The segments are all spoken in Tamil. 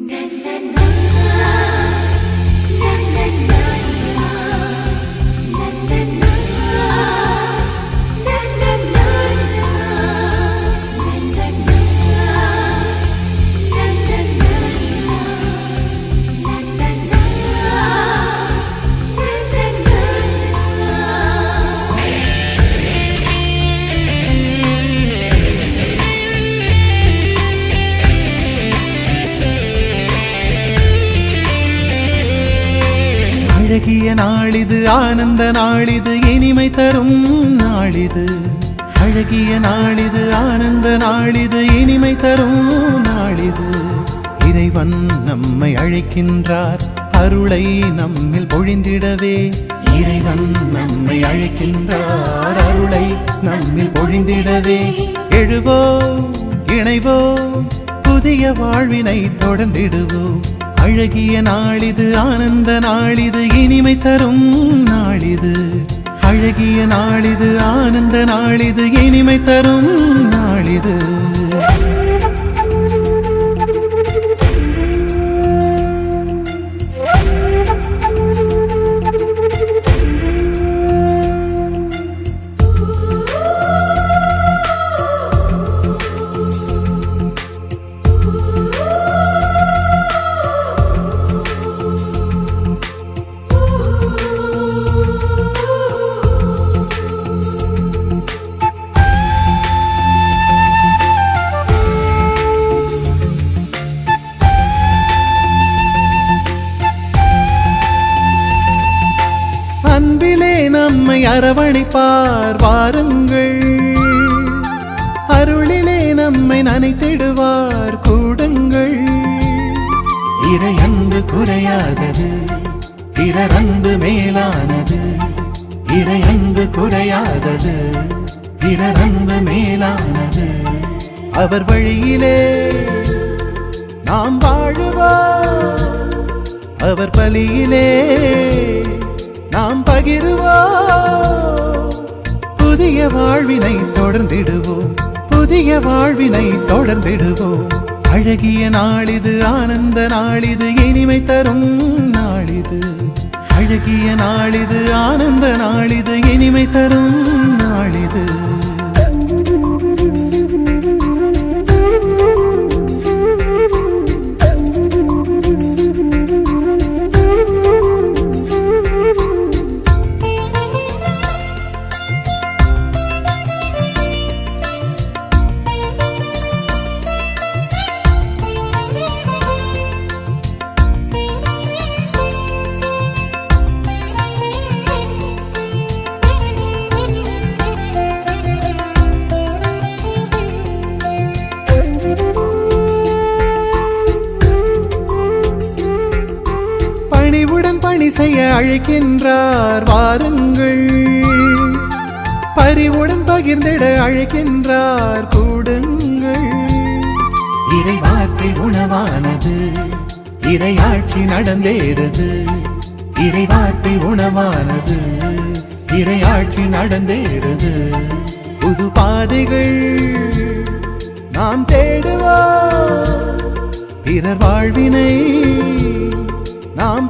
அழகிய நாளிது ஆனந்த நாளிது இனிமை தரும் நாளிது அழகிய நாளிது ஆனந்த நாளிது இனிமை தரும் நாளிது இறைவன் நம்மை அழைக்கின்றார் அருளை நம்மில் பொழிந்திடவே இறைவன் நம்மை அழைக்கின்றார் அருளை நம்மில் பொழிந்திடவே எழுவோ இணைவோ புதிய வாழ்வினை தொடர்ந்திடுவோம் அழகிய நாளிது ஆனந்த நாளிது இனிமை தரும் நாளிது அழகிய நாளிது ஆனந்த நாளிது இனிமை தரும் நாளிது அன்பிலே நம்மை அரவணைப்பார் வாருங்கள் அருளிலே நம்மை நனைத்திடுவார் கூடுங்கள் இறை அன்பு குறையாதது பிறர் அன்பு மேலானது இறை அன்பு குறையாதது பிறர் அன்பு மேலானது அவர் வழியிலே நாம் வாழுவோம் அவர் பலியிலே நாம் பகிருவோம் புதிய வாழ்வினை தொடர்ந்திடுவோம் புதிய வாழ்வினை தொடர்ந்திடுவோம் அழகிய நாளிது ஆனந்த நாளிது இனிமை தரும் நாளிது அழகிய நாளிது ஆனந்த நாளிது இனிமை தரும் நாளிது பணிவுடன் பணி செய்ய அழைக்கின்றார் வாருங்கள் பரிவுடன் பகிர்ந்திட அழைக்கின்றார் கூடுங்கள் இறை வார்த்தை உணவானது இறையாட்சி நடந்தேறது இறை வார்த்தை உணவானது இறையாட்சி நடந்தேறது புது பாதைகள் நாம் தேடுவோம் பிறர் வாழ்வினை நாம்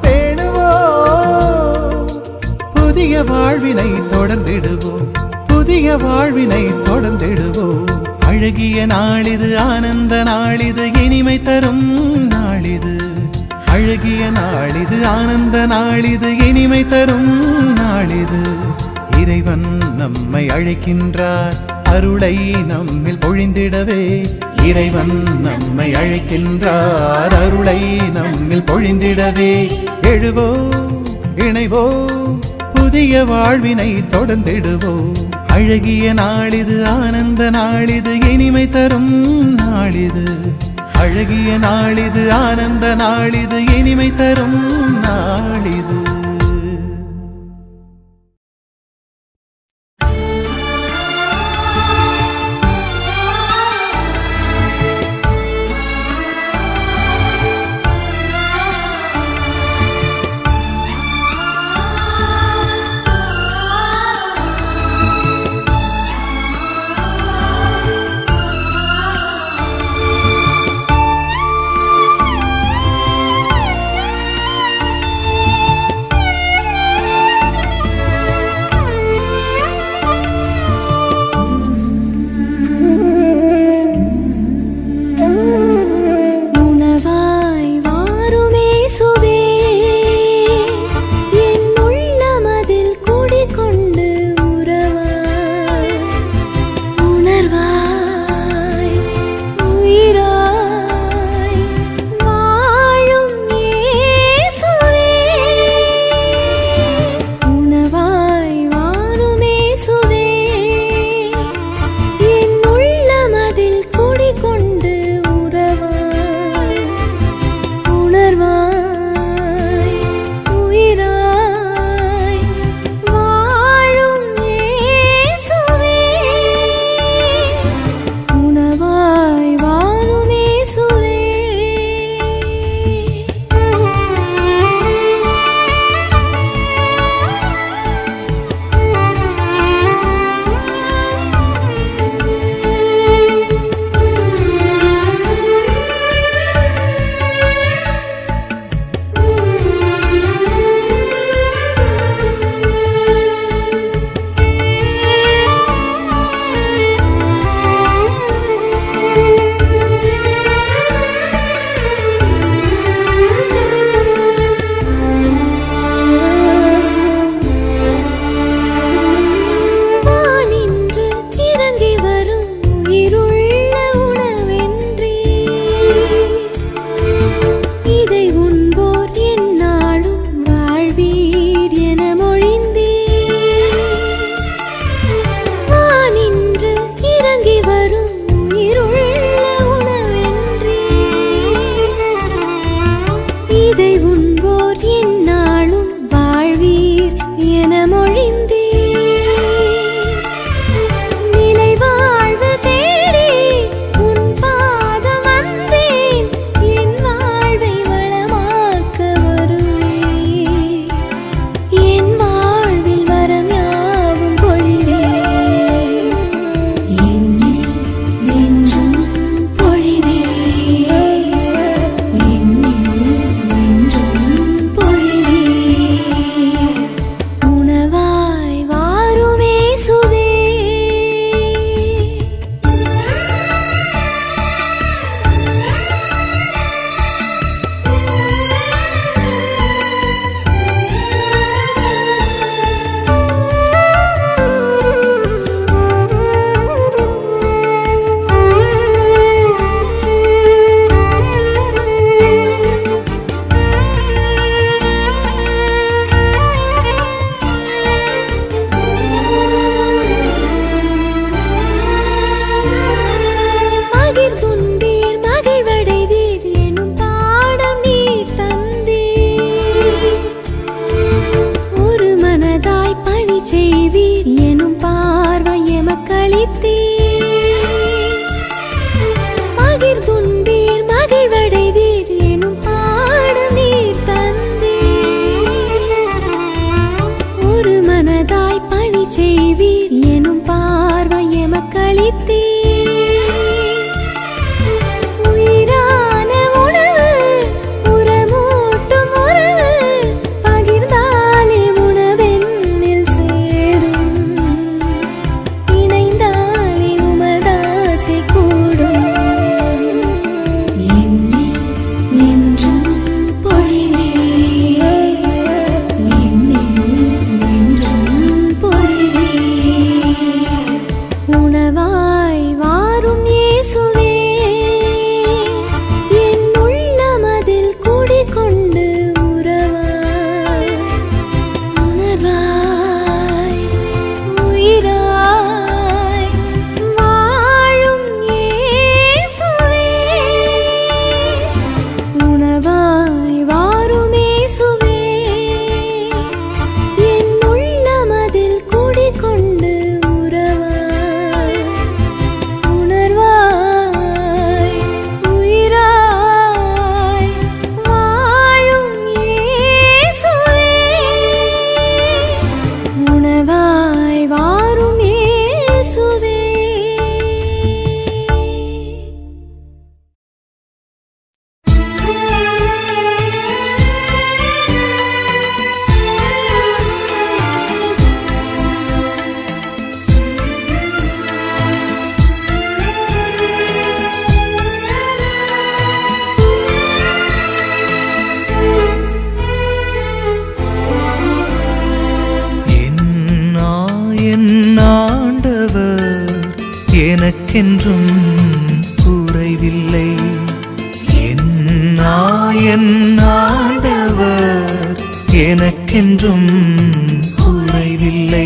பேணுவோம் புதிய வாழ்வினை தொடர்ந்திடுவோம் புதிய வாழ்வினை தொடர்ந்திடுவோம் அழகிய நாளிது ஆனந்த நாளிது இனிமை தரும் நாளிது அழகிய நாளிது ஆனந்த நாளிது இனிமை தரும் நாளிது இறைவன் நம்மை அழைக்கின்றார் அருளை நம்மில் பொழிந்திடவே இறைவன் நம்மை அழைக்கின்றார் அருளை நம்மில் பொழிந்திடவே எழுவோ இணைவோ புதிய வாழ்வினை தொடர்ந்திடுவோம் அழகிய நாளிது ஆனந்த நாளிது இனிமை தரும் நாளிது அழகிய நாளிது ஆனந்த நாளிது இனிமை தரும் நாளிது ஆ எனக்கென்றும் குறைவில்லை என் நாயன் ஆண்டவர் எனக்கென்றும் குறைவில்லை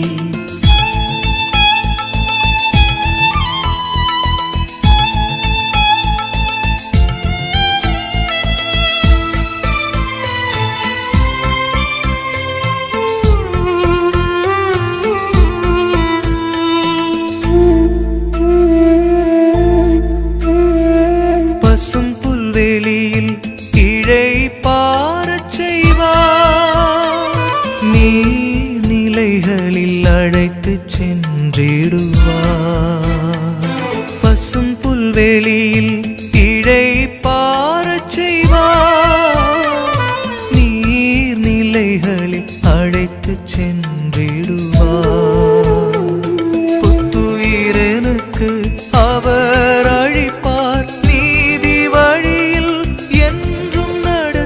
பசும் புல்வெளியில் இழை பாரச் செய்வார் நீர்நிலைகளில் அழைத்துச் சென்றிடுவார் பசும் புல்வெளியில் இழை பாரச் செய்வார் நீர்நிலைகளில் அழைத்துச் சென்றிடுவார் புத்துயிரனுக்கு அவர் அழிப்பார் நீதி வழியில் என்றும்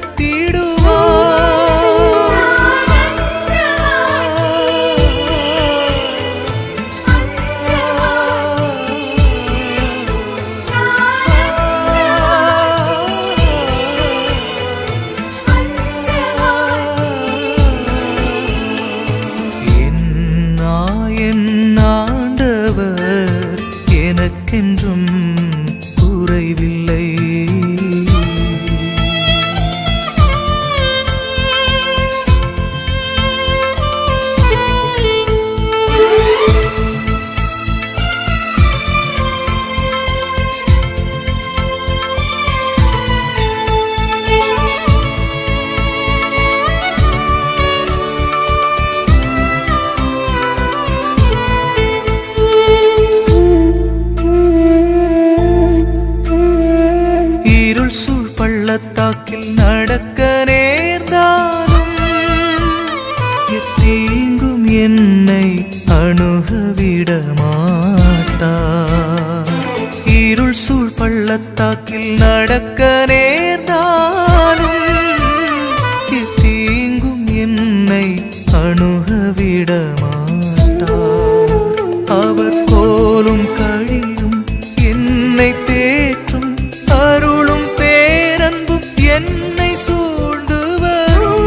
என் நாயன் ஆண்டவர் எனக்கென்றும் குறைவில்லை இருள் சூழ் பள்ளத்தாக்கில் நடக்க நேர்ந்தாலும் எத்தீங்கும் என்னை அணுகவிட மாட்டார் இருள் சூழ் பள்ளத்தாக்கில் நடக்க நேர்ந்தாலும் எத்தீங்கும் என்னை அணுகவிட மாட்டார் அவர் கோலும் கழியும் என்னை தேற்றும் அருளும் பேரன்பும் என்னை சூழ்ந்து வரும்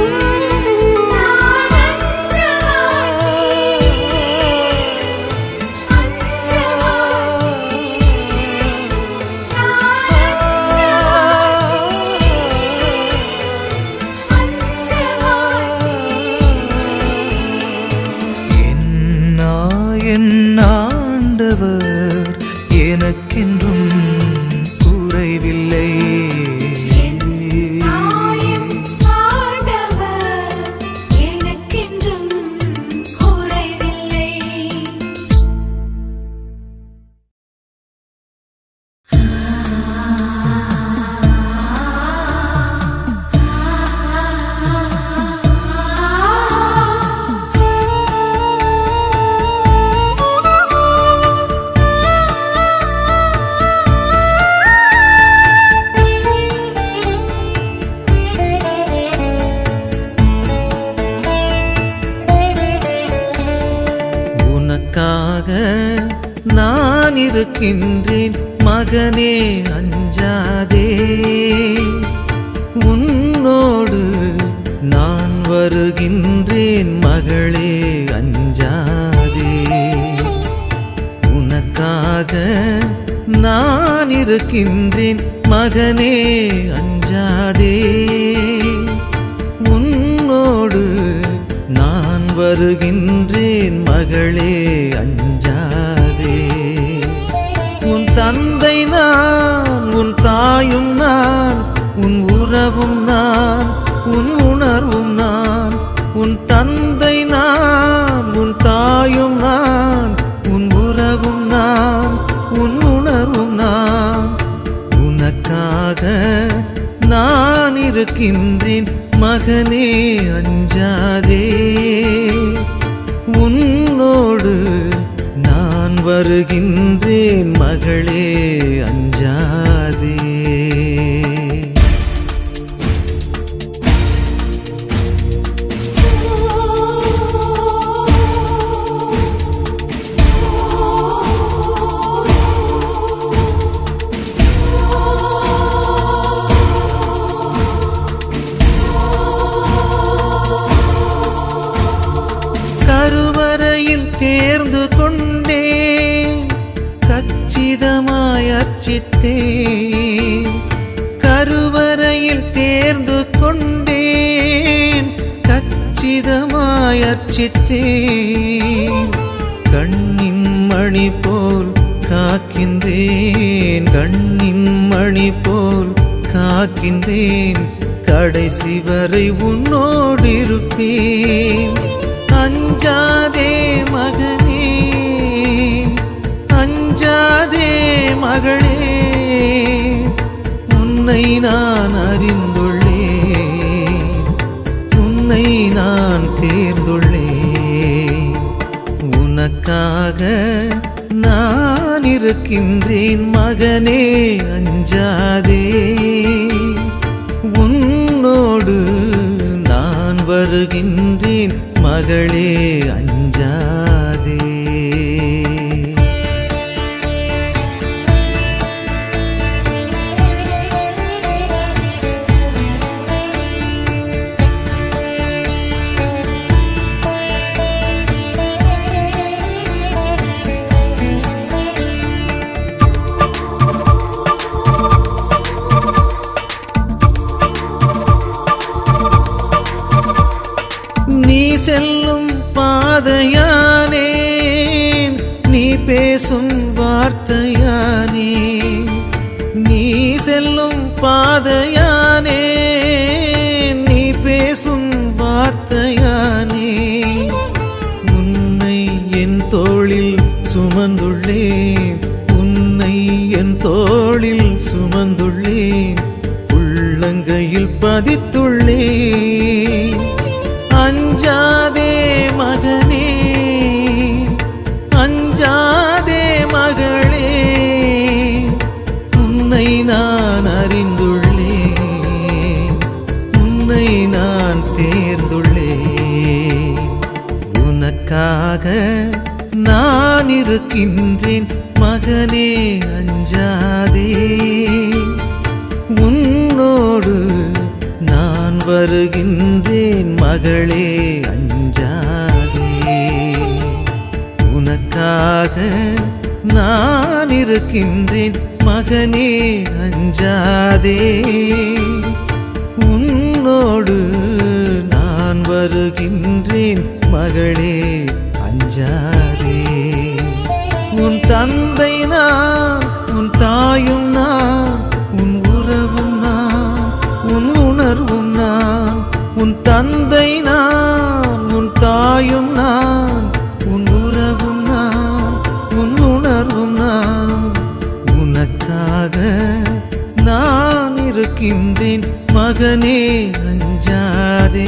என் நாயன் ஆண்டவர் எனக்கென்றும் குறைவில்லை எனக்கென்றும் குறைவில்லை உனக்காக நான் இருக்கின்றேன் மகனே அஞ்சாதே உன்னோடு நான் வருகின்றேன் மகளே அஞ்சாதே உனக்காக நான் இருக்கின்றேன் மகனே அஞ்சாதே உன்னோடு நான் வருகின்றேன் மகளே அஞ்சாதே உன் தந்தை நான் உன் தாயும் நான் உன் உறவும் நான் உன் உணர்வும் நான் உன் தந்தை நான் உன் தாயும் நான் உன் உறவும் நான் உன் உணர்வும் நான் உனக்காக நான் இருக்கின்றேன் மகனே அஞ்சாதே உன்னோடு நான் வருகின்றேன் மகளே அஞ்சாதே Oh அர்ச்சித்தேன் கருவறையில் தேர்ந்து கொண்டேன் கச்சிதமாய் அர்ச்சித்தேன் கண்ணின் மணி போல் காக்கின்றேன் கண்ணின் மணி போல் காக்கின்றேன் கடைசி வரை உன்னோடு இருப்பேன் அஞ்சாதே மகனே அஞ்சாதே மகளே உன்னை நான் அறிந்துள்ளேன் உன்னை நான் தேர்ந்துள்ளேன் உனக்காக நான் இருக்கின்றேன் மகனே அஞ்சாதே உன்னோடு நான் வருகின்றேன் மகளே அஞ்சாதே நீ செல்லும் பாதையானே நீ பேசும் வார்த்தையானே நீ செல்லும் பாதையானே நீ பேசும் வார்த்தையானே உன்னை என் தோளில் சுமந்துள்ளேன் உன்னை என் தோளில் சுமந்துள்ளேன் உள்ளங்கையில் பதித்துள்ளேன் அஞ்சாதே மகனே அஞ்சாதே மகளே உன்னை நான் அறிந்துள்ளேன் உன்னை நான் தேர்ந்துள்ளேன் உனக்காக நான் இருக்கின்றேன் மகனே அஞ்சாதே உன்னோடு நான் வருகின்றேன் மகளே அஞ்சாதே உனக்காக நான் இருக்கின்றேன் மகனே அஞ்சாதே உன்னோடு நான் வருகின்றேன் மகளே அஞ்சாதே உன் தந்தை நான் உன் தாயும் நான் உன் உறவும் நான் உன் உணர்வும் நான் உன் தந்தை நான் உன் தாயும் நான் உன் உறவும் நான் உன் உணர்வும் நான் உனக்காக நான் இருக்கின்றேன் மகனே அஞ்சாதே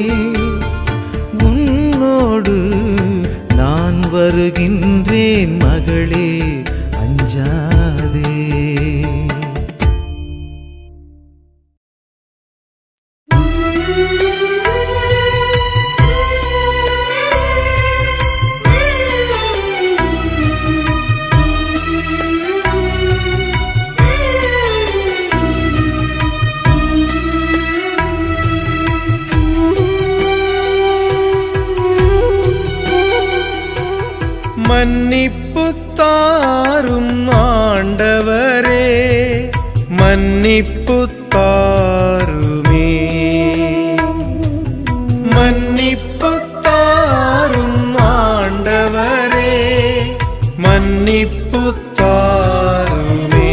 உன்னோடு நான் வருகின்றேன் மகளே அஞ்சாதே மன்னிப்பு தாரும் ஆண்டவரே மன்னிப்பு தாருமே மன்னிப்பு தாரும் ஆண்டவரே மன்னிப்பு தாருமே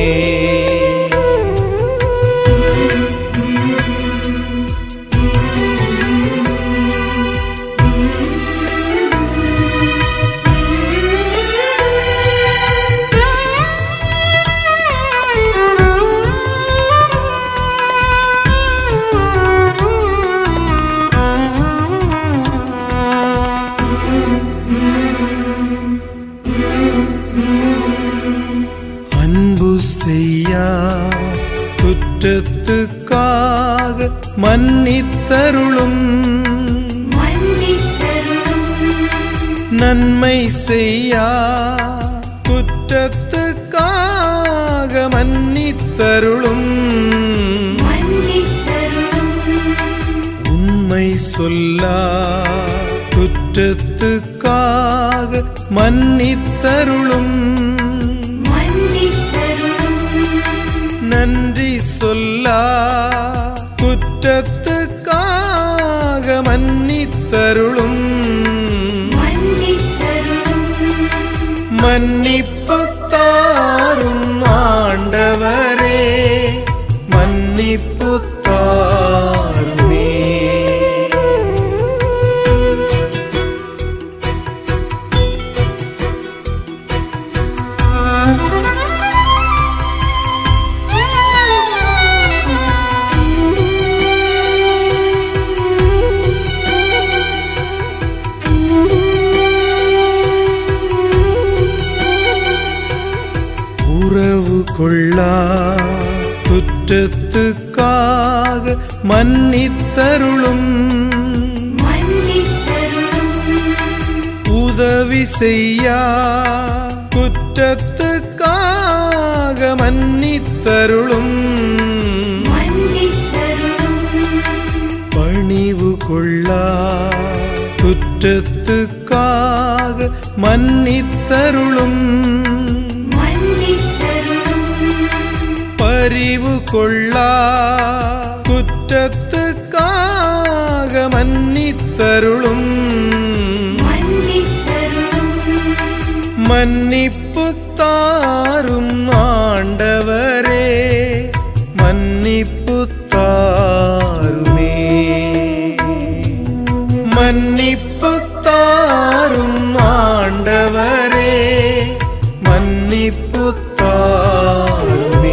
அன்பு செய்யா குற்றத்துக்காக மன்னித்தருளும் மன்னித்தருளும் நன்மை செய்யா குற்றத்துக்காக மன்னித்தருளும் மன்னித்தருளும் உண்மை சொல்லா குற்றத்துக்காக மன்னித்தருளும் மன்னித்தருளும் நன்றி சொல்லா குற்றத்துக்காக மன்னித்தருளும் மன்னித்தருளும் மன்னிப்பு தாரும் ஆண்டவரே மன்னிப்பு தாருமே உறவு கொள்ளா குற்றத்துக்காக மன்னித்தருளும் மன்னித்தருளும் உதவி செய்யா குற்றத்துக்காக மன்னித்தருளும் மன்னித்தருளும் பணிவு கொள்ளா குற்றத்துக்காக மன்னித்தருளும் மன்னித்தருளும் பரிவு கொள்ளா குற்றத்துக்காக மன்னித்தருளும் மன்னித்தருளும் மன்னிப்பு தாரும் ஆண்டவரே மன்னிப்பு தாருமே மன்னிப்பு தாரும் ஆண்டவரே மன்னிப்பு தாருமே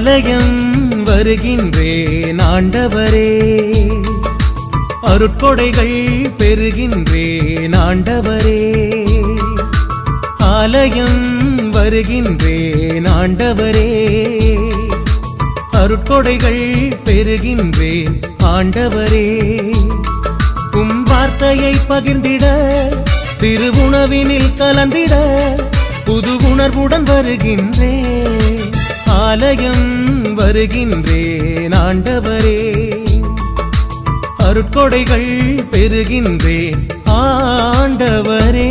ஆலயம் வருகின்றேன் ஆண்டவரே அருட்கொடைகள் பெறுகின்றேன் ஆண்டவரே ஆலயம் வருகின்றேன் ஆண்டவரே அருட்கொடைகள் பெறுகின்றேன் ஆண்டவரே உம் வார்த்தையை பகிர்ந்திட திருவுணவினில் கலந்திட புது உணர்வுடன் வருகின்றேன் ஆலயம் வருகின்றேன் ஆண்டவரே அருட்கொடைகள் பெறுகின்றேன் ஆண்டவரே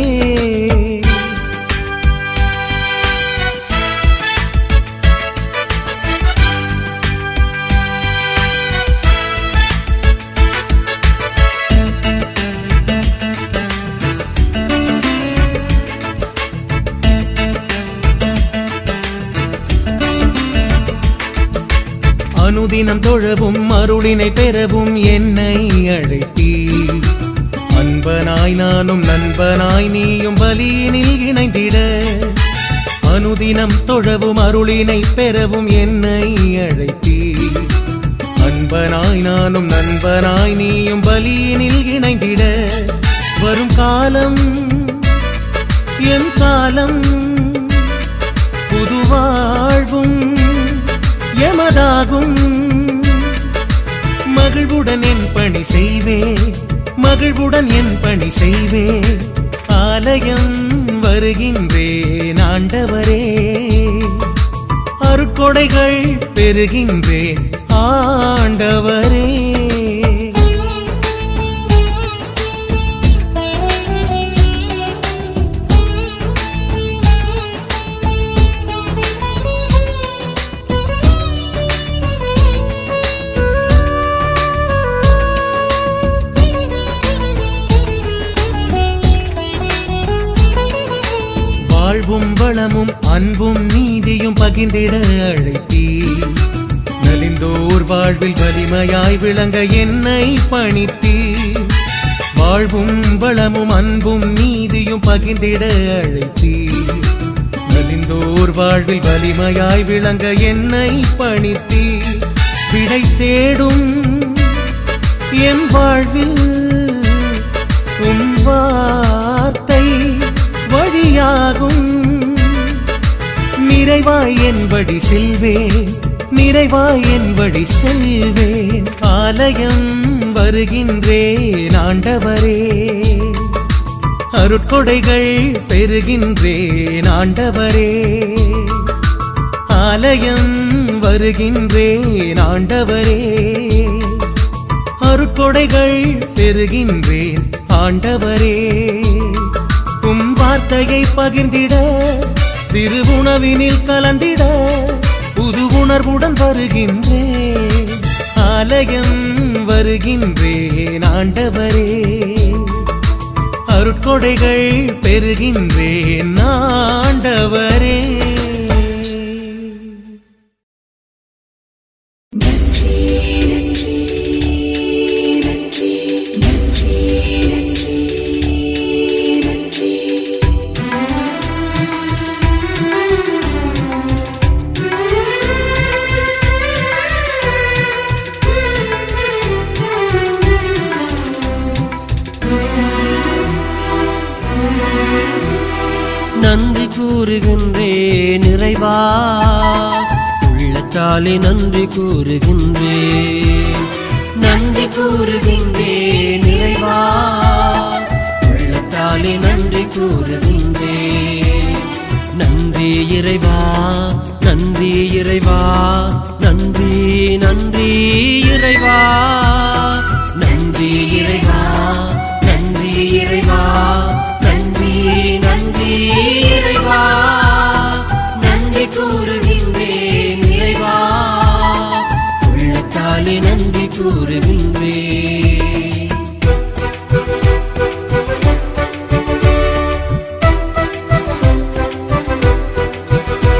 அனுதினம் தொழவும் அருளினை பெறவும் என்னை அழைத்தீர் அன்பனாய் நானும் நண்பனாய் நீயும் பலியினில் இணைந்திட அனுதினம் தொழவும் அருளினை பெறவும் என்னை அழைத்தீர் அன்பனாய் நானும் நண்பனாய் நீயும் பலியினில் இணைந்திட வரும் காலம் என் காலம் புது வாழ்வும் எமதாகும் மகிழ்வுடன் என் பணி செய்வேன் மகிழ்வுடன் என் பணி செய்வேன் ஆலயம் வருகின்றேன் ஆண்டவரே அருட்கொடைகள் பெறுகின்றேன் ஆண்டவரே வாழ்வும் வளமும் அன்பும் நீதியும் பகிர்ந்திட அழைத்தீர் நலிந்தோர் வாழ்வில் வலிமையாய் விளங்க என்னை பணித்தீர் வாழ்வும் வளமும் அன்பும் நீதியும் பகிர்ந்திட அழைத்தீர் நலிந்தோர் வாழ்வில் வலிமையாய் விளங்க என்னை பணித்தீர் விடை தேடும் என் வாழ்வில் உம் வார்த்தை வழியாகும் நிறைவாய் என்படி செல்வேன் நிறைவாய் என்படி செல்வேன் ஆலயம் வருகின்றேன் ஆண்டவரே அருட்கொடைகள் பெறுகின்றேன் ஆண்டவரே ஆலயம் வருகின்றேன் ஆண்டவரே அருட்கொடைகள் பெறுகின்றேன் ஆண்டவரே உம் வார்த்தையை பகிர்ந்திட திருவுணவினில் கலந்திட புது உணர்வுடன் வருகின்றேன் ஆலயம் வருகின்றேன் ஆண்டவரே அருட்கொடைகள் பெறுகின்றேன் ஆண்டவரே நன்றி கூறுகின்றேன் நிறைவா உள்ளத்தாலே நன்றி கூறுகின்றேன் நன்றி கூறுகின்றேன் நிறைவா உள்ளத்தாலே நன்றி கூறுகின்றேன் நன்றி இறைவா நன்றி இறைவா நன்றி நன்றி இறைவா நன்றி இறைவா நன்றி இறைவா நன்றி நன்றி இறைவா நன்றி கூறுகின்றேன் இறைவா உள்ளத்தாலே நன்றி கூறுகின்றேன்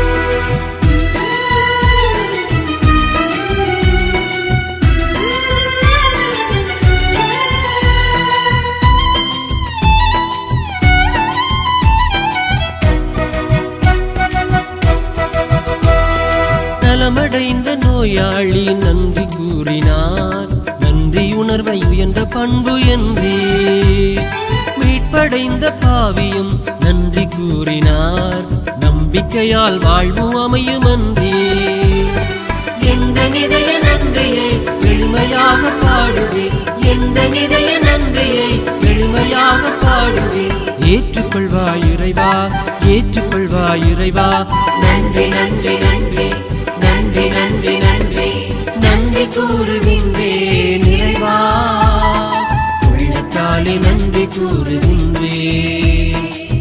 Thank you. நோயாளி நன்றி கூறினார் நன்றி உணர்வை உயர்ந்த பண்பு என்றே மீட்படைந்த பாவியும் நன்றி கூறினார் நம்பிக்கையால் வாழ்வு அமையும் அன்றே எந்த நிதய நன்றியை எளிமையாக பாடுவேன் எந்த நிதய நன்றியை எளிமையாக பாடுவேன் ஏற்றுக்கொள்வாய் இறைவா ஏற்றுக்கொள்வாய் இறைவா நன்றி நன்றி நன்றி நன்றி நன்றி நன்றி நன்றி கூறுகின்றேன் இறைவா உள்ளத்தாலே நன்றி கூறுகின்றேன்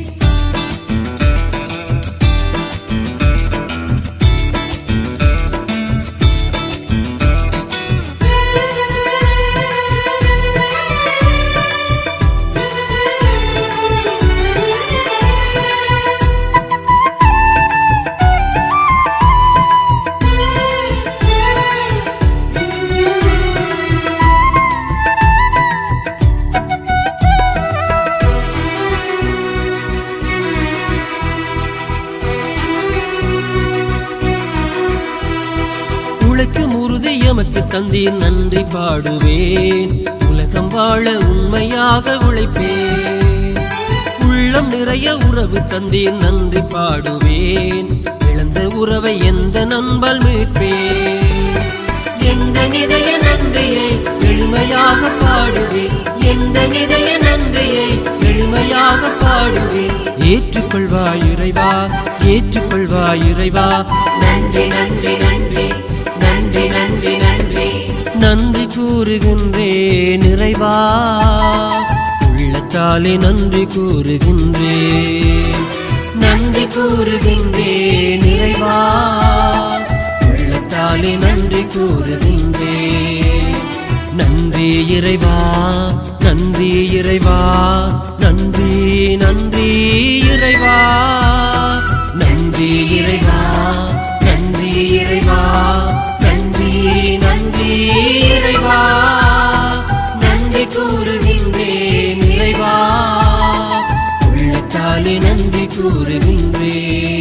உழைக்கும் உறுதி எமக்கு தந்தீர் நன்றி பாடுவேன் உலகம் வாழ உண்மையாக உழைப்பேன் உள்ளம் நிறைய உறவு தந்தீர் நன்றி பாடுவேன் இழந்த உறவை எந்த நண்பல் மீட்பேன் எந்த நிதய நன்றியை எளிமையாக பாடுவேன் எந்த நிதய நன்றியை எளிமையாக பாடுவேன் ஏற்றுக்கொள்வாய் இறைவா ஏற்றுக்கொள்வாய் இறைவா நன்றி நன்றி நன்றி நன்றி நன்றி நன்றி நன்றி கூறுகின்றேன் இறைவா உள்ளத்தாலே நன்றி கூறுகின்றேன் நன்றி கூறுகின்றேன் இறைவா உள்ளத்தாலே நன்றி கூறுகின்றேன் நன்றி இறைவா நன்றி இறைவா நன்றி நன்றி இறைவா நன்றி இறைவா நன்றி இறைவா நன்றி நன்றி இறைவா நன்றி கூறுகின்றேன் இறைவா உள்ளத்தாலே நன்றி கூறுகின்றேன்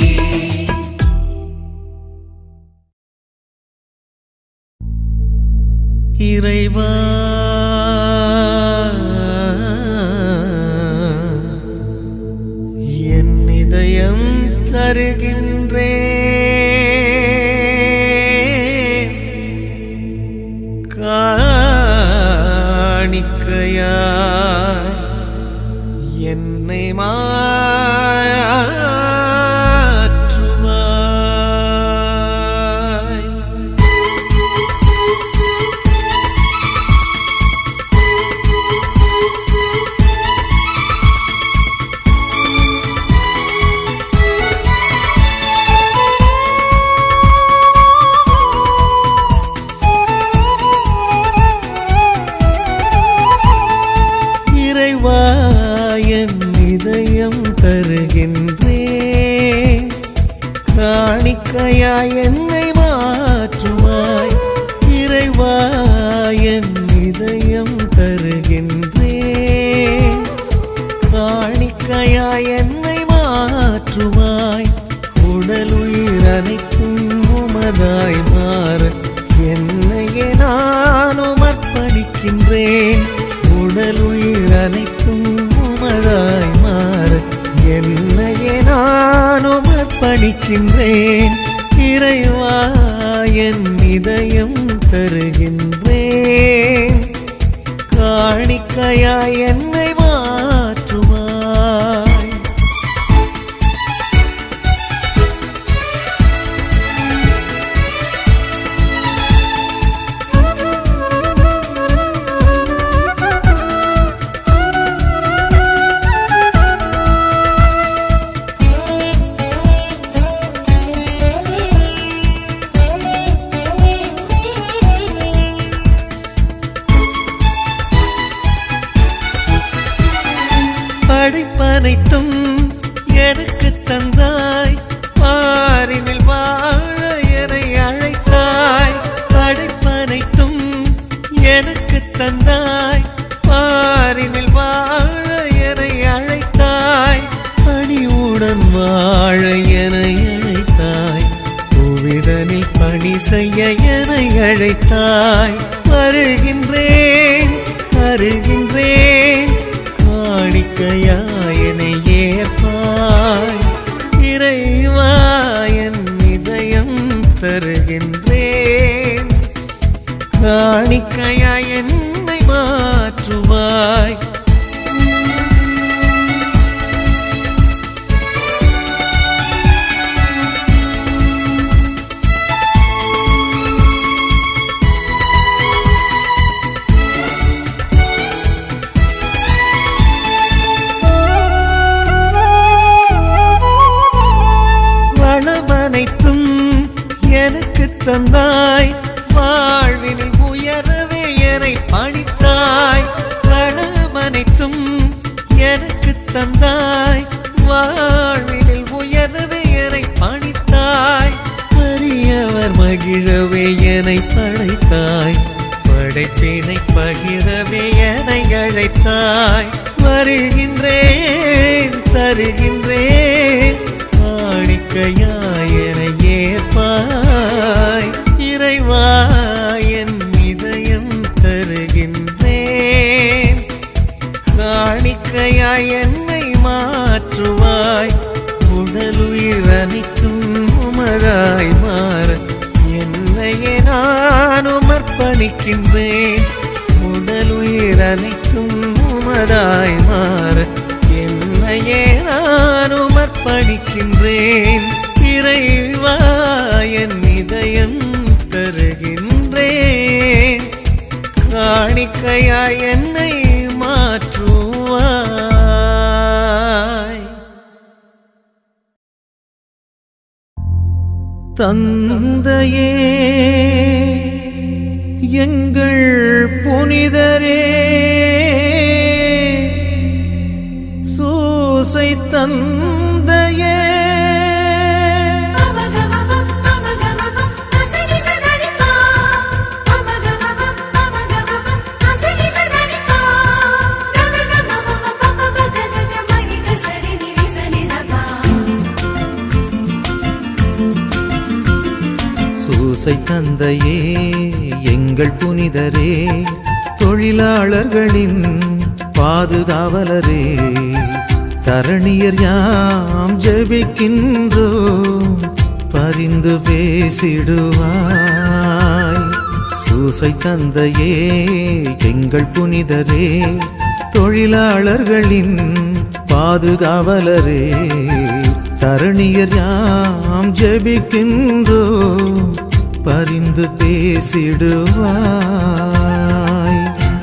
இறைவா என் இதயம் தருகின்றே காணிக்கையா என்னை மாற்றுவாய் இறைவா என் இதயம் தருகின்றேன் காணிக்கையா என்னை மாற்றுவாய் இறைவா என் இதயம் தருகின்றேன் காணிக்கையா என்னை மாற்றுவாய் உடல் உயிர் அனைத்தும் உமதாய் மாற என்னையே நானும் அர்ப்பணிக்கின்றேன் உடல் உயிர் அனைத்தும் உமதாய் மாற என்னையே நானும் அர்ப்பணிக்கின்றேன் இறைவா என் இதயம் தருகின்றேன் காணிக்கையா என்னை மாற்றுவாய் படைப்பனைத்தும் எனக்கு தந்தாய் பாரினில் வாழ என்னை அழைத்தாய் படைப்பனைத்தும் எனக்கு தந்தாய் பாரினில் வாழ என்னை அழைத்தாய் பணிவுடன் வாழ என்னை அழைத்தாய் புவிதனில் பணி செய்ய என்னை அழைத்தாய் வருகின்றேன் வருகின்றேன் காணிக்கையாயனை ஏற்பாய் இறைவா என் இதயம் தருகின்றேன் காணிக்கையாய் என்னை மாற்றுவாய் வளமனைத்தும் எனக்கு தந்தாய் வாழ்வினில் உயரவே என்னை பணித்தாய் வளமனைத்தும் எனக்கு தந்தாய் வாழ்வினில் உயரவே என்னை பணித்தாய் பெரியவர் மகிழவே என்னை படைத்தாய் படைப்பினை பகிரவே என்னை அழைத்தாய் வருகின்றேன் தருகின்றேன் காணிக்கையாயன ஏற்பாய் இறைவா என் இதயம் தருகின்றேன் காணிக்கையாய் என்னை மாற்றுவாய் உடலுயிர் அனைத்தும் உமதாய் மாற என்னையே நானும் அர்ப்பணிக்கின்றேன் உடலுயிர் அனைத்தும் உமதாய் மாற என்னையே நானும் அர்ப்பணிக்கின்றேன் இறைவா என் இதயம் தருகின்றேன் காணிக்கையாய் என்னை மாற்றுவாய் தந்தையே எங்கள் புனிதரே சூசை தந்தையே சூசை தந்தையே எங்கள் புனிதரே தொழிலாளர்களின் பாதுகாவலரே தரணியர் யாம் ஜெபிக்கின்றோம் பரிந்து பேசிடுவாய் சூசை தந்தையே எங்கள் புனிதரே தொழிலாளர்களின் பாதுகாவலரே தரணியர் யாம் ஜெபிக்கின்றோம் பரிந்து பேசிடுவாய்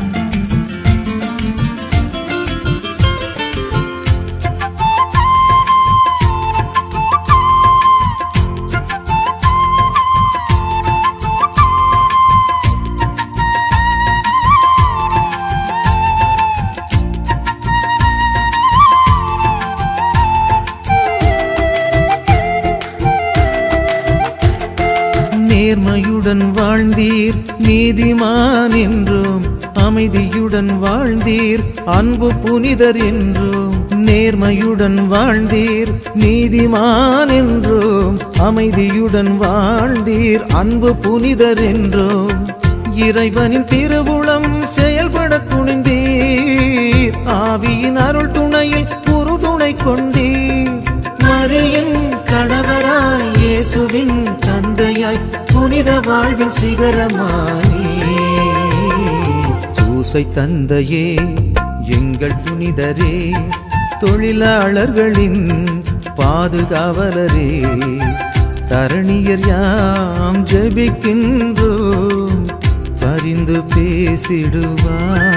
நேர்மையுடன் வாழ்ந்தீர் நீதிமான் என்றும் அமைதியுடன் வாழ்ந்தீர் அன்பு புனிதர் என்றும் நேர்மையுடன் வாழ்ந்தீர் நீதிமான் என்றும் அமைதியுடன் வாழ்ந்தீர் அன்பு புனிதர் என்றும் இறைவனின் திருவுளம் செயல்பட துணிந்தீர் ஆவியின் அருள் துணையில் உறுதுணை கொண்டீர் மரியின் கணவராய் இயேசுவின் தந்தையாய் புனித வாழ்வின் சிகரமாய் சூசை தந்தையே எங்கள் புனிதரே தொழிலாளர்களின் பாதுகாவலரே தரணியர் யாம் ஜெபிக்கின்றோம் பரிந்து பேசிடுவாய்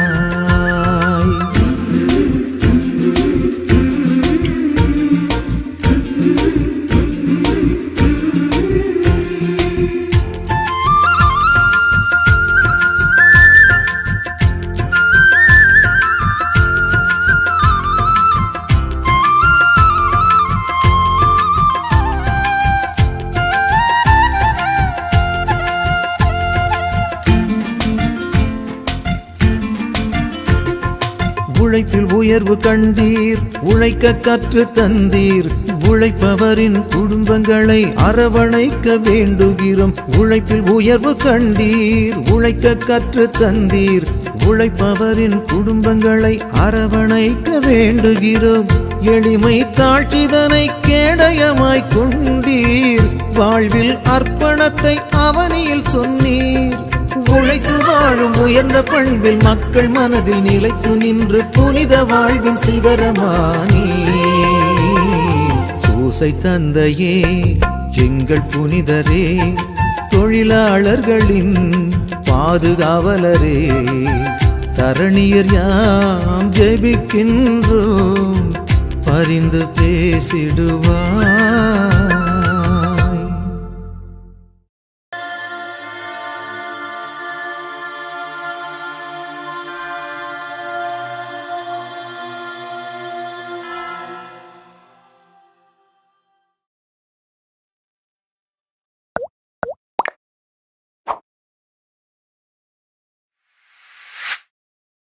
உழைப்பில் உயர்வு கண்டீர் உழைக்க கற்று தந்தீர் உழைப்பவரின் குடும்பங்களை அரவணைக்க வேண்டுகிறோம் உழைப்பில் உயர்வு கண்டீர் உழைக்க கற்று தந்தீர் உழைப்பவரின் குடும்பங்களை அரவணைக்க வேண்டுகிறோம் எளிமை தாழ்ச்சிதனை கேடயமாய் கொண்டீர் வாழ்வில் அர்ப்பணத்தை அவனியில் சொன்னீர் உழைத்து வாழும் உயர்ந்த பண்பில் மக்கள் மனதில் நிலைத்து நின்று புனித வாழ்வின் சிகரமானே பூசை தந்தையே எங்கள் புனிதரே தொழிலாளர்களின் பாதுகாவலரே தரணியர் யாம் ஜெபிக்கின்றோம் பரிந்து பேசிடுவார்